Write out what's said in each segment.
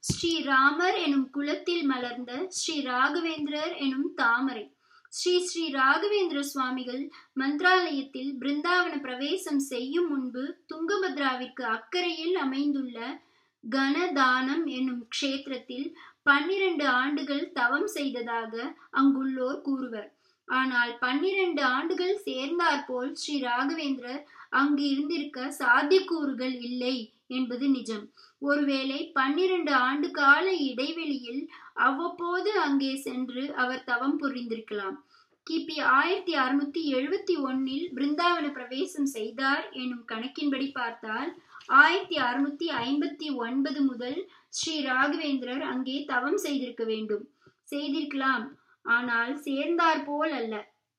ஸ்ரீ ராமர் எனும் குலத்தில் மலர்ந்த ஸ்ரீ ராகவேந்திரர் எனும் தாமரை ஸ்ரீ ஸ்ரீ ராகவேந்திர சுவாமிகள் மந்திராலயத்தில் பிருந்தாவன பிரவேசம் செய்யும் முன்பு துங்கபத்ராவிற்கு அக்கறையில் அமைந்துள்ள கனதானம் என்னும் க்ஷேத்திரத்தில் பன்னிரண்டு ஆண்டுகள் தவம் செய்ததாக அங்குள்ளோர் கூறுவர் ஆனால் பன்னிரண்டு ஆண்டுகள் சேர்ந்தாற்போல் ஸ்ரீ ராகவேந்திரர் அங்கு இருந்திருக்க சாத்தியக்கூறுகள் இல்லை என்பது நிஜம் ஒருவேளை பன்னிரண்டு ஆண்டு கால இடைவெளியில் அவ்வப்போது அங்கே சென்று அவர் தவம் புரிந்திருக்கலாம் கிபி ஆயிரத்தி அறுநூத்தி எழுபத்தி ஒன்னில் பிருந்தாவன பிரவேசம் செய்தார் எனும் கணக்கின்படி பார்த்தால் ஆயிரத்தி அறுநூத்தி ஐம்பத்தி ஒன்பது முதல் ஸ்ரீ ராகவேந்திரர் அங்கே தவம் செய்திருக்க வேண்டும் செய்திருக்கலாம் ஆனால் சேர்ந்தார் போல் அல்ல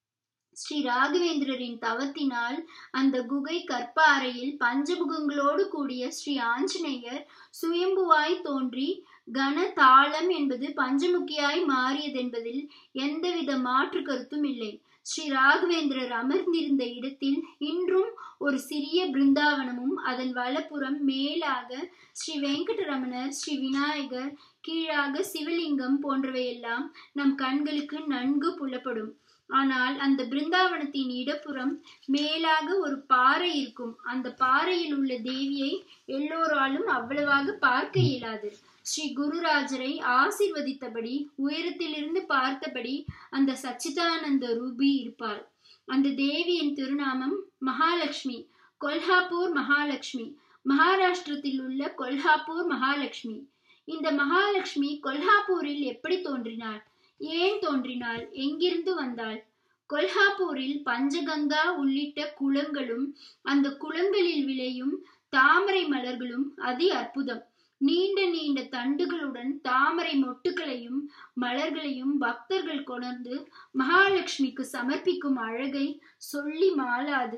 ஸ்ரீ ராகவேந்திரரின் தவத்தினால் அந்த குகை கற்ப அறையில் பஞ்சமுகங்களோடு கூடிய ஸ்ரீ ஆஞ்சநேயர் சுயம்புவாய் தோன்றி கன தாளம் என்பது பஞ்சமுகியாய் மாறியதென்பதில் எந்தவித மாற்று கருத்தும் இல்லை ஸ்ரீ ராகவேந்திரர் அமர்ந்திருந்த இடத்தில் இன்றும் ஒரு சிறிய பிருந்தாவனமும் அதன் வலப்புறம் மேலாக ஸ்ரீ வெங்கடரமணர் ஸ்ரீ விநாயகர் கீழாக சிவலிங்கம் போன்றவையெல்லாம் நம் கண்களுக்கு நன்கு புலப்படும் ஆனால் அந்த பிருந்தாவனத்தின் இடப்புறம் மேலாக ஒரு பாறை இருக்கும் அந்த பாறையில் உள்ள தேவியை எல்லோராலும் அவ்வளவாக பார்க்க இயலாது ஸ்ரீ குருராஜரை ஆசிர்வதித்தபடி உயரத்திலிருந்து பார்த்தபடி அந்த சச்சிதானந்த ரூபி இருப்பாள் அந்த தேவியின் திருநாமம் மகாலட்சுமி கொல்ஹாப்பூர் மகாலட்சுமி மகாராஷ்டிரத்தில் உள்ள கொல்ஹாப்பூர் மகாலட்சுமி இந்த மகாலட்சுமி கொல்ஹாப்பூரில் எப்படி தோன்றினாள் ஏன் தோன்றினாள் எங்கிருந்து வந்தாள் கொல்ஹாப்பூரில் பஞ்சகங்கா உள்ளிட்ட குளங்களும் அந்த குளங்களில் விளையும் தாமரை மலர்களும் அதி அற்புதம் நீண்ட நீண்ட தண்டுகளுடன் தாமரை மொட்டுகளையும் மலர்களையும் பக்தர்கள் கொணர்ந்து மகாலட்சுமிக்கு சமர்ப்பிக்கும் அழகை சொல்லி மாளாது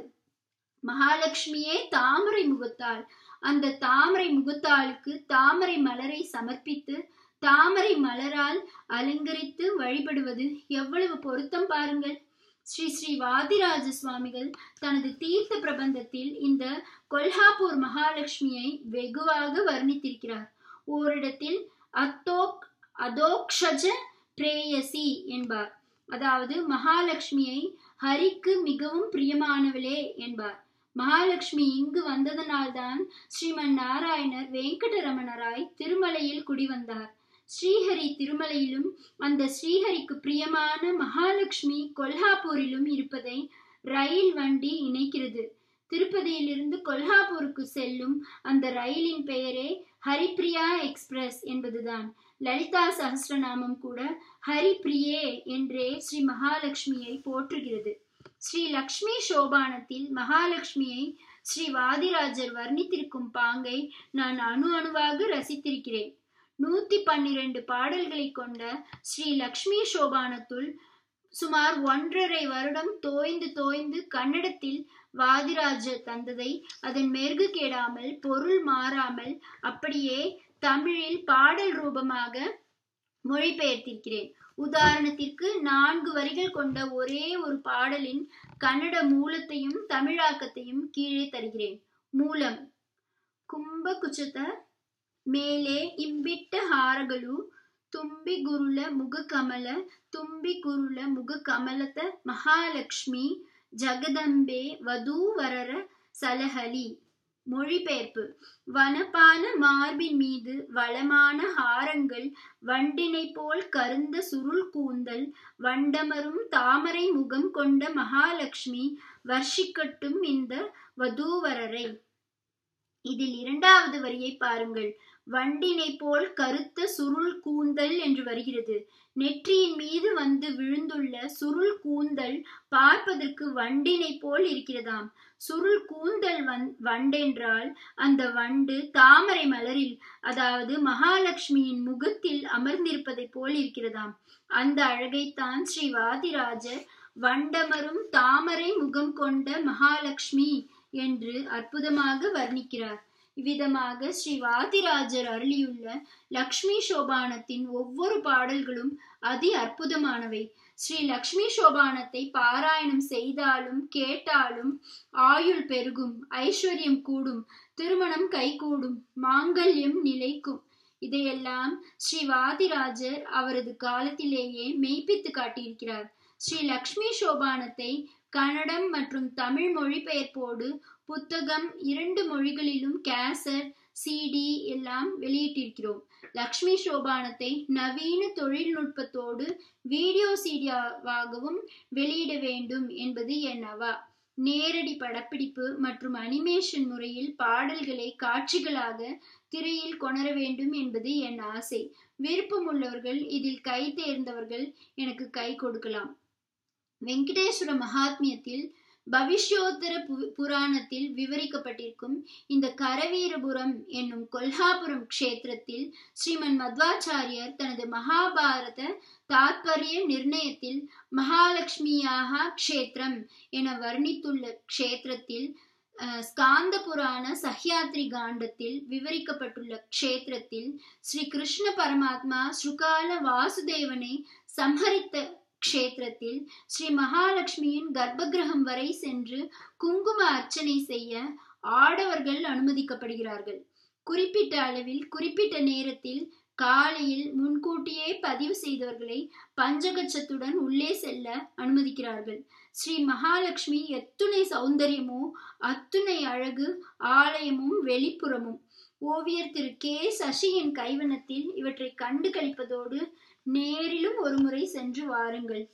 மகாலட்சுமியே தாமரை முகத்தாள் அந்த தாமரை முகத்தாளுக்கு தாமரை மலரை சமர்ப்பித்து தாமரை மலரால் அலங்கரித்து வழிபடுவது எவ்வளவு பொருத்தம் பாருங்கள் ஸ்ரீ ஸ்ரீ வாதிராஜ சுவாமிகள் தனது தீர்த்த பிரபந்தத்தில் இந்த கொல்ஹாப்பூர் மகாலட்சுமியை வெகுவாக வர்ணித்திருக்கிறார் ஓரிடத்தில் அத்தோக் அதோக்ஷஜ பிரேயசி என்பார் அதாவது மகாலட்சுமியை ஹரிக்கு மிகவும் பிரியமானவளே என்பார் மகாலட்சுமி இங்கு வந்ததனால்தான் ஸ்ரீமன் நாராயணர் வெங்கடரமணராய் திருமலையில் குடிவந்தார் ஸ்ரீஹரி திருமலையிலும் அந்த ஸ்ரீஹரிக்கு பிரியமான மகாலட்சுமி கொல்ஹாப்பூரிலும் இருப்பதை ரயில் வண்டி இணைக்கிறது திருப்பதியிலிருந்து கொல்ஹாப்பூருக்கு செல்லும் அந்த ரயிலின் பெயரே ஹரிப்ரியா எக்ஸ்பிரஸ் என்பதுதான் லலிதா சஹஸ்ரநாமம் கூட ஹரிப்ரியே என்றே ஸ்ரீ மகாலட்சுமியை போற்றுகிறது ஸ்ரீ லக்ஷ்மி சோபானத்தில் மகாலட்சுமியை ஸ்ரீ வாதிராஜர் வர்ணித்திருக்கும் பாங்கை நான் அணு அணுவாக ரசித்திருக்கிறேன் நூத்தி பன்னிரண்டு பாடல்களை கொண்ட ஸ்ரீ லக்ஷ்மி சோபானத்துள் சுமார் ஒன்றரை வருடம் தோய்ந்து தோய்ந்து கன்னடத்தில் வாதிராஜர் தந்ததை அதன் மெருகு கேடாமல் பொருள் மாறாமல் அப்படியே தமிழில் பாடல் ரூபமாக மொழிபெயர்த்திருக்கிறேன் உதாரணத்திற்கு நான்கு வரிகள் கொண்ட ஒரே ஒரு பாடலின் கன்னட மூலத்தையும் தமிழாக்கத்தையும் கீழே தருகிறேன் மூலம் ಕುಂಭ ಕುಚತ ಮೇಲೆ ಇಂಬಿಟ್ಟ ಹಾರಗಳು ತುಂಬಿ ಗುರುಳ ಮುಗ ಕಮಲ ತುಂಬಿ ಗುರುಳ ಮುಗ ಕಮಲತ மகாலட்சுமி ஜெகதம்பே வதூவரர சலஹலி மொழிபெயர்ப்பு வனப்பான மார்பின் மீது வளமான ஹாரங்கள் வண்டினை போல் கருந்த சுருள் கூந்தல் வண்டமரும் தாமரை முகம் கொண்ட மகாலட்சுமி வர்ஷிக்கட்டும் இந்த வதூவரரை இதில் இரண்டாவது வரியை பாருங்கள் வண்டினை போல் கருத்த சுருள் கூந்தல் என்று வருகிறது நெற்றியின் மீது வந்து விழுந்துள்ள சுருள் கூந்தல் பார்ப்பதற்கு வண்டினை போல் இருக்கிறதாம் சுருள் கூந்தல் வந் வண்டென்றால் அந்த வண்டு தாமரை மலரில் அதாவது மகாலட்சுமியின் முகத்தில் அமர்ந்திருப்பதை போல் இருக்கிறதாம் அந்த அழகைத்தான் ஸ்ரீ வாதிராஜர் வண்டமரும் தாமரை முகம் கொண்ட மகாலட்சுமி என்று அற்புதமாக வர்ணிக்கிறார் இவ்விதமாக ஸ்ரீ வாதிராஜர் அருளியுள்ள லக்ஷ்மி சோபானத்தின் ஒவ்வொரு பாடல்களும் அதி அற்புதமானவை ஸ்ரீ லக்ஷ்மி சோபானத்தை பாராயணம் செய்தாலும் கேட்டாலும் ஆயுள் பெருகும் ஐஸ்வர்யம் கூடும் திருமணம் கைகூடும் மாங்கல்யம் நிலைக்கும் இதையெல்லாம் ஸ்ரீ வாதிராஜர் அவரது காலத்திலேயே மெய்ப்பித்து காட்டியிருக்கிறார் ஸ்ரீ லக்ஷ்மி சோபானத்தை கன்னடம் மற்றும் தமிழ் மொழிபெயர்ப்போடு புத்தகம் இரண்டு மொழிகளிலும் கேசட் சிடி எல்லாம் வெளியிட்டிருக்கிறோம் லக்ஷ்மி சோபானத்தை நவீன தொழில்நுட்பத்தோடு வீடியோ சீடியாவாகவும் வெளியிட வேண்டும் என்பது என் அவா நேரடி படப்பிடிப்பு மற்றும் அனிமேஷன் முறையில் பாடல்களை காட்சிகளாக திரையில் கொணர வேண்டும் என்பது என் ஆசை விருப்பமுள்ளவர்கள் இதில் கை தேர்ந்தவர்கள் எனக்கு கை கொடுக்கலாம் வெங்கடேஸ்வர மகாத்மியத்தில் பவிஷ்யோத்தர புராணத்தில் விவரிக்கப்பட்டிருக்கும் இந்த கரவீரபுரம் என்னும் கொல்ஹாபுரம் க்ஷேத்திரத்தில் ஸ்ரீமன் மத்வாச்சாரியர் தனது மகாபாரத தாத்பரிய நிர்ணயத்தில் மகாலட்சுமியாக க்ஷேத்திரம் என வர்ணித்துள்ள க்ஷேத்திரத்தில் ஸ்காந்த புராண சஹ்யாத்ரி காண்டத்தில் விவரிக்கப்பட்டுள்ள க்ஷேத்திரத்தில் ஸ்ரீ கிருஷ்ண பரமாத்மா ஸ்ருகால வாசுதேவனை சம்ஹரித்த க்ஷேத்திரத்தில் ஸ்ரீ மகாலட்சுமியின் கர்ப்பகிரகம் வரை சென்று குங்கும அர்ச்சனை செய்ய ஆடவர்கள் அனுமதிக்கப்படுகிறார்கள் குறிப்பிட்ட அளவில் குறிப்பிட்ட நேரத்தில் காலையில் முன்கூட்டியே பதிவு செய்தவர்களை பஞ்சகச்சத்துடன் உள்ளே செல்ல அனுமதிக்கிறார்கள் ஸ்ரீ மகாலட்சுமி எத்துணை சௌந்தரியமோ அத்துணை அழகு ஆலயமும் வெளிப்புறமும் ஓவியர் திரு கே சசியின் கைவண்ணத்தில் இவற்றை கண்டு கழிப்பதோடு நேரிலும் ஒரு முறை சென்று வாருங்கள்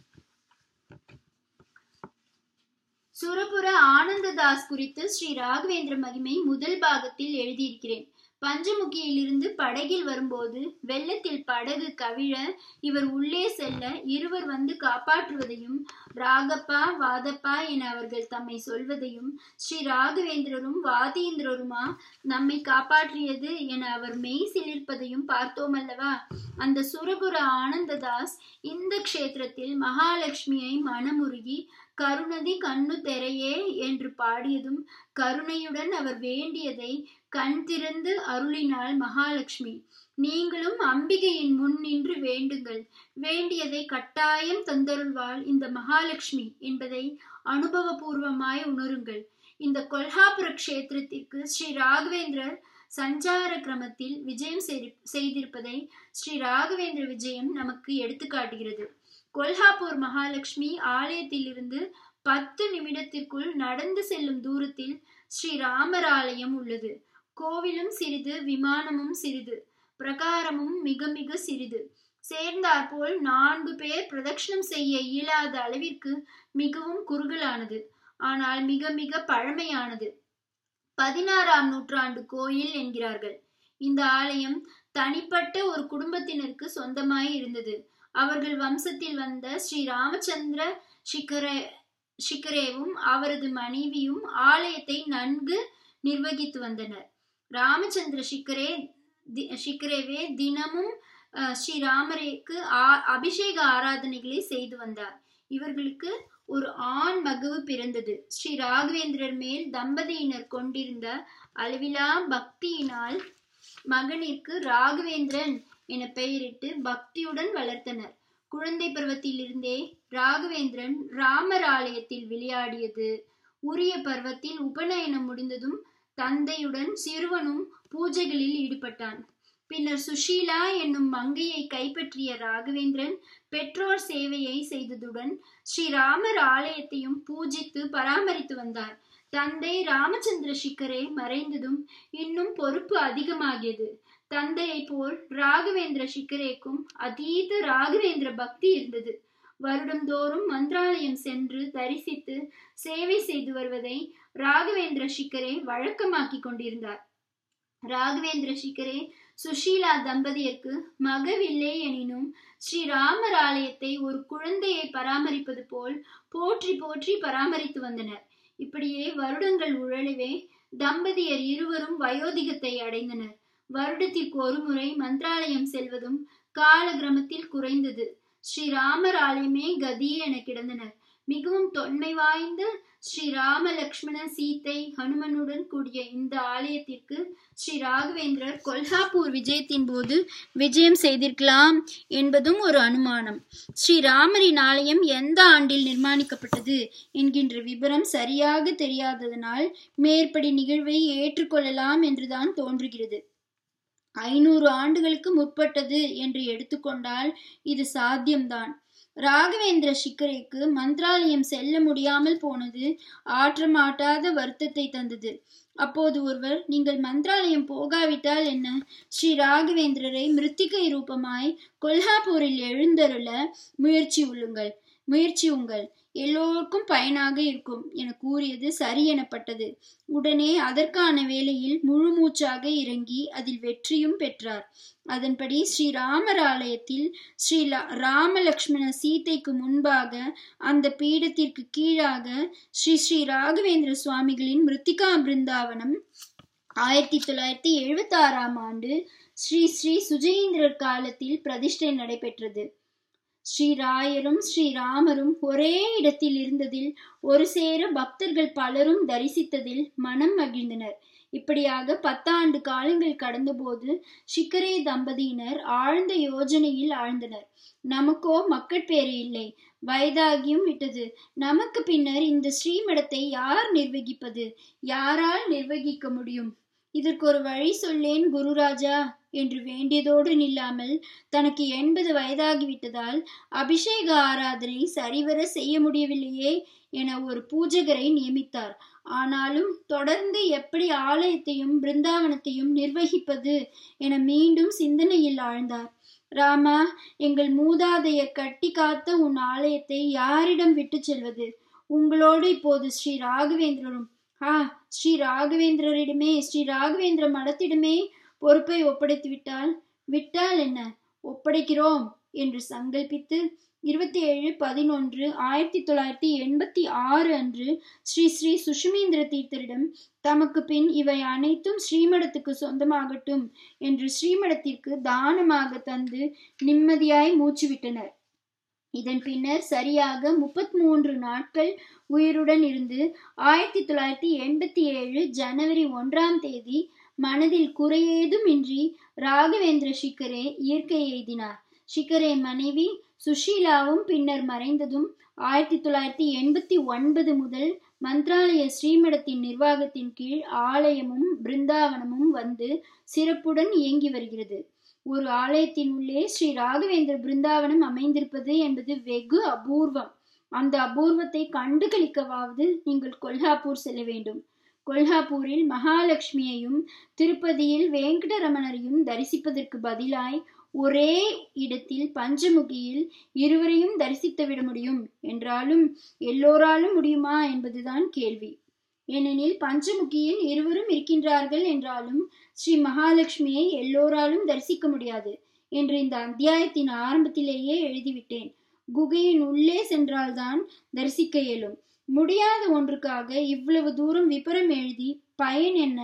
சுரபுர ஆனந்ததாஸ் குறித்து ஸ்ரீ ராகவேந்திர மகிமை முதல் பாகத்தில் எழுதியிருக்கிறேன் பஞ்சமுகியிலிருந்து படகில் வரும்போது வெள்ளத்தில் படகு கவிழ இவர் உள்ளே செல்ல இருவர் வந்து காப்பாற்றுவதையும் ராகப்பா வாதப்பா என அவர்கள் தம்மை சொல்வதையும் ஸ்ரீ ராகவேந்திரரும் வாதீந்திரருமா நம்மை காப்பாற்றியது என அவர் மெய் சிலிர்ப்பதையும் பார்த்தோம் அல்லவா அந்த சுரபுர ஆனந்ததாஸ் இந்த க்ஷேத்திரத்தில் மகாலட்சுமியை மனமுருகி கருணதி கண்ணு தெரையே என்று பாடியதும் கருணையுடன் அவர் வேண்டியதை கண் திறந்து அருளினாள் மகாலட்சுமி நீங்களும் அம்பிகையின் முன் நின்று வேண்டுங்கள் வேண்டியதை கட்டாயம் தந்தருள்வாள் இந்த மகாலட்சுமி என்பதை அனுபவபூர்வமாய் உணருங்கள் இந்த கொல்ஹாபுர க்ஷேத்திரத்திற்கு ஸ்ரீ ராகவேந்திரர் சஞ்சார கிரமத்தில் விஜயம் செய்திருப்பதை ஸ்ரீ ராகவேந்திர விஜயம் நமக்கு எடுத்துக்காட்டுகிறது கொல்ஹாப்பூர் மகாலட்சுமி ஆலயத்திலிருந்து பத்து நிமிடத்திற்குள் நடந்து செல்லும் தூரத்தில் ஸ்ரீ ராமர் ஆலயம் உள்ளது கோவிலும் சிறிது விமானமும் சிறிது பிரகாரமும் மிக மிக சிறிது சேர்ந்தாற்போல் நான்கு பேர் பிரதட்சணம் செய்ய இயலாத அளவிற்கு மிகவும் குறுகலானது ஆனால் மிக மிக பழமையானது பதினாறாம் நூற்றாண்டு கோயில் என்கிறார்கள் இந்த ஆலயம் தனிப்பட்ட ஒரு குடும்பத்தினருக்கு சொந்தமாய் இருந்தது அவர்கள் வம்சத்தில் வந்த ஸ்ரீ ராமச்சந்திர சிக்கரே சிக்கரேவும் அவரது மனைவியும் ஆலயத்தை நன்கு நிர்வகித்து வந்தனர் ராமச்சந்திர சிக்கரே சிக்கரேவே தினமும் ஸ்ரீராமரேக்கு அபிஷேக ஆராதனைகளை செய்து வந்தார் இவர்களுக்கு ஒரு ஆண் மகவு பிறந்தது ஸ்ரீ ராகவேந்திரர் மேல் தம்பதியினர் கொண்டிருந்த அளவிலா பக்தியினால் மகனிற்கு ராகவேந்திரன் என பெயரிட்டு பக்தியுடன் வளர்த்தனர் குழந்தை பருவத்திலிருந்தே ராகவேந்திரன் ராமர் ஆலயத்தில் விளையாடியது உரிய பருவத்தில் உபநயனம் முடிந்ததும் தந்தையுடன் சிறுவனும் பூஜைகளில் ஈடுபட்டான் பின்னர் சுஷீலா என்னும் மங்கையை கைப்பற்றிய ராகவேந்திரன் பெற்றோர் சேவையை செய்ததுடன் ஸ்ரீராமர் ஆலயத்தையும் பூஜித்து பராமரித்து வந்தார் தந்தை ராமச்சந்திர சிக்கரே மறைந்ததும் இன்னும் பொறுப்பு அதிகமாகியது தந்தையை போல் ராகவேந்திர சிக்கரேக்கும் அதீத ராகவேந்திர பக்தி இருந்தது வருடந்தோறும் மந்திராலயம் சென்று தரிசித்து சேவை செய்து வருவதை ராகவேந்திர சிக்கரே வழக்கமாக்கி கொண்டிருந்தார் ராகவேந்திர சிக்கரே சுஷீலா தம்பதியருக்கு மகவில்லை எனினும் ஸ்ரீராமர் ஆலயத்தை ஒரு குழந்தையை பராமரிப்பது போல் போற்றி போற்றி பராமரித்து வந்தனர் இப்படியே வருடங்கள் உழலவே தம்பதியர் இருவரும் வயோதிகத்தை அடைந்தனர் வருடத்திற்கு ஒரு முறை மந்திராலயம் செல்வதும் கால கிரமத்தில் குறைந்தது ஸ்ரீராமர் ஆலயமே கதி என கிடந்தனர் மிகவும் தொன்மை வாய்ந்த ஸ்ரீ ராம லக்ஷ்மண சீத்தை ஹனுமனுடன் கூடிய இந்த ஆலயத்திற்கு ஸ்ரீ ராகவேந்திரர் கொல்ஹாப்பூர் விஜயத்தின் போது விஜயம் செய்திருக்கலாம் என்பதும் ஒரு அனுமானம் ஸ்ரீ ராமரின் ஆலயம் எந்த ஆண்டில் நிர்மாணிக்கப்பட்டது என்கின்ற விபரம் சரியாக தெரியாததனால் மேற்படி நிகழ்வை ஏற்றுக்கொள்ளலாம் என்றுதான் தோன்றுகிறது ஐநூறு ஆண்டுகளுக்கு முற்பட்டது என்று எடுத்துக்கொண்டால் இது சாத்தியம்தான் ராகவேந்திர சிக்கரைக்கு மந்திராலயம் செல்ல முடியாமல் போனது ஆற்றமாட்டாத வருத்தத்தை தந்தது அப்போது ஒருவர் நீங்கள் மந்திராலயம் போகாவிட்டால் என்ன ஸ்ரீ ராகவேந்திரரை மிருத்திகை ரூபமாய் கொல்ஹாப்பூரில் எழுந்தருள முயற்சி உள்ளுங்கள் முயற்சி உங்கள் எல்லோருக்கும் பயனாக இருக்கும் என கூறியது சரி எனப்பட்டது உடனே அதற்கான வேலையில் முழு மூச்சாக இறங்கி அதில் வெற்றியும் பெற்றார் அதன்படி ஸ்ரீ ராமர் ஆலயத்தில் ஸ்ரீ ராமலக்ஷ்மண சீதைக்கு முன்பாக அந்த பீடத்திற்கு கீழாக ஸ்ரீ ஸ்ரீ ராகவேந்திர சுவாமிகளின் மிருத்திகா பிருந்தாவனம் ஆயிரத்தி தொள்ளாயிரத்தி எழுபத்தி ஆறாம் ஆண்டு ஸ்ரீ ஸ்ரீ சுஜயேந்திரர் காலத்தில் பிரதிஷ்டை நடைபெற்றது ஸ்ரீராயரும் ஸ்ரீராமரும் ஒரே இடத்தில் இருந்ததில் ஒரு சேர பக்தர்கள் பலரும் தரிசித்ததில் மனம் மகிழ்ந்தனர் இப்படியாக பத்தாண்டு காலங்கள் கடந்தபோது சிக்கரே தம்பதியினர் ஆழ்ந்த யோஜனையில் ஆழ்ந்தனர் நமக்கோ மக்கட்பேறு இல்லை வயதாகியும் விட்டது நமக்கு பின்னர் இந்த ஸ்ரீமடத்தை யார் நிர்வகிப்பது யாரால் நிர்வகிக்க முடியும் இதற்கு ஒரு வழி சொல்லேன் குருராஜா என்று வேண்டியதோடு நில்லாமல் தனக்கு எண்பது வயதாகிவிட்டதால் அபிஷேக ஆராதனை சரிவர செய்ய முடியவில்லையே என ஒரு பூஜகரை நியமித்தார் ஆனாலும் தொடர்ந்து எப்படி ஆலயத்தையும் பிருந்தாவனத்தையும் நிர்வகிப்பது என மீண்டும் சிந்தனையில் ஆழ்ந்தார் ராமா எங்கள் மூதாதையர் கட்டி காத்த உன் ஆலயத்தை யாரிடம் விட்டு செல்வது உங்களோடு இப்போது ஸ்ரீ ராகவேந்திரரும் ஆ ஸ்ரீ ராகவேந்திரரிடமே ஸ்ரீ ராகவேந்திர மடத்திடமே பொறுப்பை ஒப்படைத்து விட்டால் விட்டால் என்ன ஒப்படைக்கிறோம் என்று சங்கல்பித்து இருபத்தி ஏழு பதினொன்று ஆயிரத்தி தொள்ளாயிரத்தி எண்பத்தி ஆறு அன்று ஸ்ரீ ஸ்ரீ சுஷுமேந்திர தீர்த்தரிடம் தமக்கு பின் இவை அனைத்தும் ஸ்ரீமடத்துக்கு சொந்தமாகட்டும் என்று ஸ்ரீமடத்திற்கு தானமாக தந்து நிம்மதியாய் மூச்சுவிட்டனர் இதன் பின்னர் சரியாக முப்பத்தி மூன்று நாட்கள் உயிருடன் இருந்து ஆயிரத்தி தொள்ளாயிரத்தி எண்பத்தி ஏழு ஜனவரி ஒன்றாம் தேதி மனதில் குறையேதும் இன்றி ராகவேந்திர சிக்கரே இயற்கை எய்தினார் சிக்கரே மனைவி சுஷீலாவும் பின்னர் மறைந்ததும் ஆயிரத்தி தொள்ளாயிரத்தி எண்பத்தி ஒன்பது முதல் மந்த்ராலய ஸ்ரீமடத்தின் நிர்வாகத்தின் கீழ் ஆலயமும் பிருந்தாவனமும் வந்து சிறப்புடன் இயங்கி வருகிறது ஒரு ஆலயத்தின் உள்ளே ஸ்ரீ ராகவேந்திர பிருந்தாவனம் அமைந்திருப்பது என்பது வெகு அபூர்வம் அந்த அபூர்வத்தை கண்டு கழிக்கவாவது நீங்கள் கொல்ஹாப்பூர் செல்ல வேண்டும் கொல்ஹாப்பூரில் மகாலட்சுமியையும் திருப்பதியில் வெங்கடரமணரையும் தரிசிப்பதற்கு பதிலாய் ஒரே இடத்தில் பஞ்சமுகியில் இருவரையும் தரிசித்து விட முடியும் என்றாலும் எல்லோராலும் முடியுமா என்பதுதான் கேள்வி ஏனெனில் பஞ்சமுகியில் இருவரும் இருக்கின்றார்கள் என்றாலும் ஸ்ரீ மகாலட்சுமியை எல்லோராலும் தரிசிக்க முடியாது என்று இந்த அத்தியாயத்தின் ஆரம்பத்திலேயே எழுதிவிட்டேன் குகையின் உள்ளே சென்றால்தான் தரிசிக்க இயலும் முடியாத ஒன்றுக்காக இவ்வளவு தூரம் விபரம் எழுதி பயன் என்ன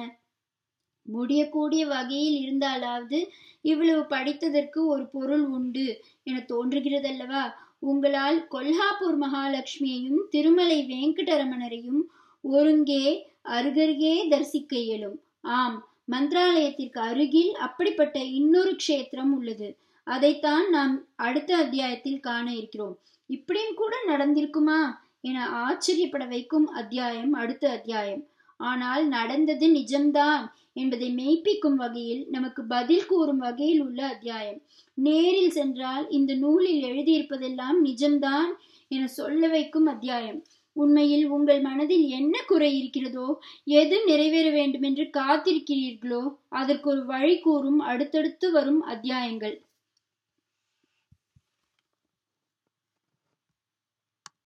முடியக்கூடிய வகையில் இருந்தாலாவது இவ்வளவு படித்ததற்கு ஒரு பொருள் உண்டு என தோன்றுகிறதல்லவா உங்களால் கொல்ஹாப்பூர் மகாலட்சுமியையும் திருமலை வெங்கடரமணரையும் ஒருங்கே அருகருகே தரிசிக்க இயலும் ஆம் மந்திராலயத்திற்கு அருகில் அப்படிப்பட்ட இன்னொரு க்ஷேத்திரம் உள்ளது அதைத்தான் நாம் அடுத்த அத்தியாயத்தில் காண இருக்கிறோம் இப்படியும் கூட நடந்திருக்குமா என ஆச்சரியப்பட வைக்கும் அத்தியாயம் அடுத்த அத்தியாயம் ஆனால் நடந்தது நிஜம்தான் என்பதை மெய்ப்பிக்கும் வகையில் நமக்கு பதில் கூறும் வகையில் உள்ள அத்தியாயம் நேரில் சென்றால் இந்த நூலில் எழுதியிருப்பதெல்லாம் நிஜம்தான் என சொல்ல வைக்கும் அத்தியாயம் உண்மையில் உங்கள் மனதில் என்ன குறை இருக்கிறதோ எது நிறைவேற வேண்டும் என்று காத்திருக்கிறீர்களோ அதற்கு ஒரு வழி கூறும் அடுத்தடுத்து வரும் அத்தியாயங்கள்